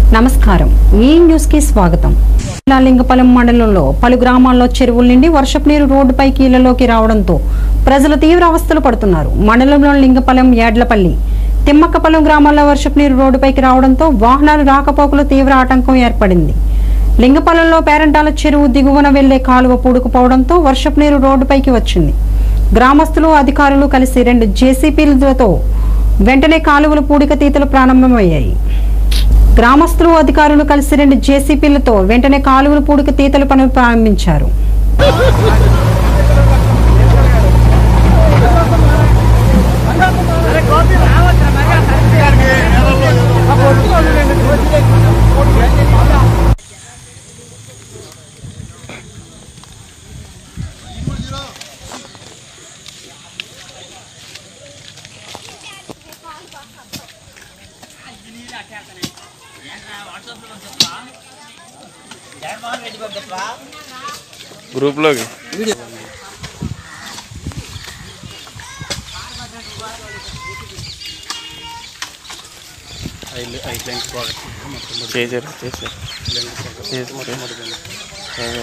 నమస్కారం ఈ న్యూస్ కి స్వాగతం జిల్లా లింగపాలెం మండలంలో పలు గ్రామాల్లో చెరువుల నుండి వర్షపు నీరు రోడ్డుపైకి ఇళ్లలోకి రావడంతో ప్రజలు తీవ్ర అవస్థలు పడుతున్నారు మండలంలోని లింగపాలెం యాడ్లపల్లి తిమ్మక్కపాలెం గ్రామాల్లో వర్షపు నీరు రోడ్డుపైకి రావడంతో వాహనాలు రాకపోకలు తీవ్ర ఆటంకం ఏర్పడింది లింగపాలెంలో పేరంటాల చెరువు దిగువన వెళ్లే కాలువ పూడుకుపోవడంతో వర్షపు నీరు రోడ్డుపైకి వచ్చింది గ్రామస్తులు అధికారులు కలిసి రెండు జేసీపీలతో వెంటనే కాలువల పూడిక తీతలు ప్రారంభమయ్యాయి గ్రామస్తులు అధికారులు కలిసి రెండు జేసీపీలతో వెంటనే కాలువల పూడిక తీతలు పనులు ప్రారంభించారు గ్రూప్లోకి చేశారు చేశారు చేశారు అదే.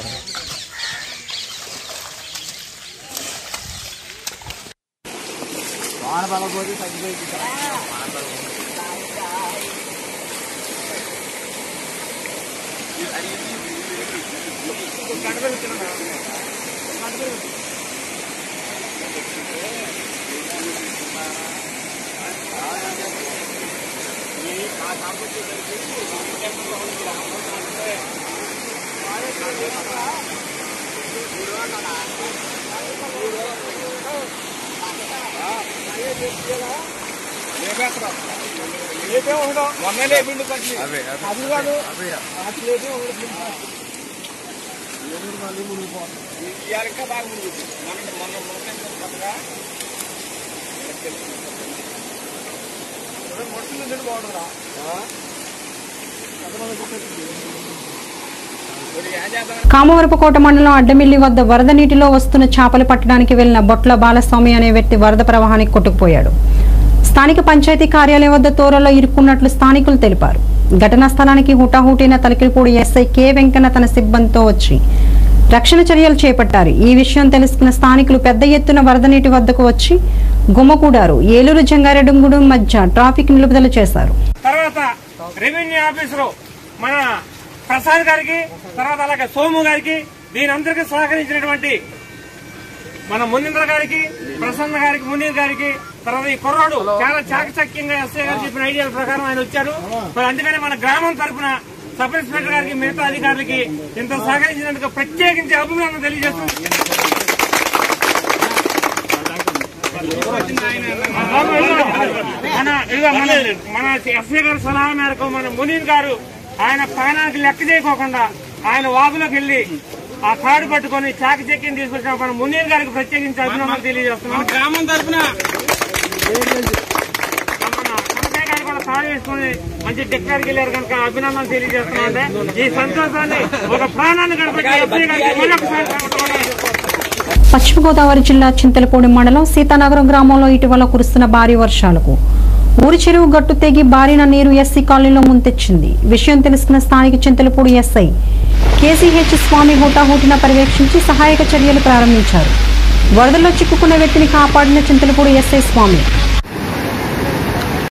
కామవరపుకోట మండలం అడ్డమిల్లి వద్ద వరద నీటిలో వస్తున్న చేపలు పట్టడానికి వెళ్లిన బొట్ల బాలస్వామి అనే వ్యక్తి వరద ప్రవాహానికి కొట్టుకుపోయాడు స్థానిక పంచాయతీ కార్యాలయం వద్ద తోరలో ఇరుక్కున్నట్లు స్థానికులు తెలిపారు ఘటనా స్థలానికి హుటాహుటిన తలకిరిపూడి ఎస్ఐ కె వెంకన్న తన సిబ్బందితో వచ్చి రక్షణ చర్యలు చేపట్టారు ఈ విషయం తెలుసుకున్న స్థానికులు పెద్ద ఎత్తున వరద నీటి వద్దకు వచ్చి గుమ్మకూడారు ఏలూరు జంగారెడ్డిగూడెం మధ్య ట్రాఫిక్ నిలుపుదల చేశారు తర్వాత రెవెన్యూ ఆఫీసర్ మన ప్రసాద్ గారికి తర్వాత అలాగే సోము గారికి దీని అందరికీ సహకరించినటువంటి మన మునీంద్ర గారికి ప్రసన్న గారికి మునీర్ గారికి తర్వాత ఈ కుర్రాడు చాలా చాకచక్యంగా ఎస్ఐ గారు చెప్పిన ఐడియాల ప్రకారం ఆయన వచ్చారు మరి అందుకని మన గ్రామం తరఫున సబ్ ఇన్స్పెక్టర్ గారికి మిగతా అధికారులకి ఇంత సహకరించినందుకు ప్రత్యేకించి అభినందన తెలియజేస్తున్నాం మన ఇదిగో మన మన ఎస్ఐ గారి సలహా మేరకు మన మునీర్ గారు ఆయన ప్రాణానికి లెక్క చేయకోకుండా ఆయన వాగులోకి వెళ్లి ఆ తాడు పట్టుకొని చాకి చెక్కిని తీసుకొచ్చిన మన మునీర్ గారికి ప్రత్యేకించి అభినందనలు తెలియజేస్తున్నాం గ్రామం తరఫున మన కనకయ్య గారు కూడా తాడు వేసుకొని మంచి డిక్లేర్కి వెళ్ళారు కనుక అభినందనలు తెలియజేస్తున్నాం అంటే ఈ సంతోషాన్ని ఒక ప్రాణాన్ని కనిపెట్టి ఎస్ఐ గారికి మరొకసారి కనపడుకోవడం పశ్చిమ గోదావరి జిల్లా చింతలపూడి మండలం సీతానగరం గ్రామంలో ఇటీవల కురుస్తున్న భారీ వర్షాలకు ఊరి చెరువు గట్టు తెగి బారిన నీరు ఎస్సీ కాలనీలో ముంతెచ్చింది విషయం తెలుసుకున్న స్థానిక చింతలపూడి ఎస్ఐ కేసీహెచ్ స్వామి హుటాహుటిన పర్యవేక్షించి సహాయక చర్యలు ప్రారంభించారు వరదల్లో చిక్కుకున్న వ్యక్తిని కాపాడిన చింతలపూడి ఎస్ఐ స్వామి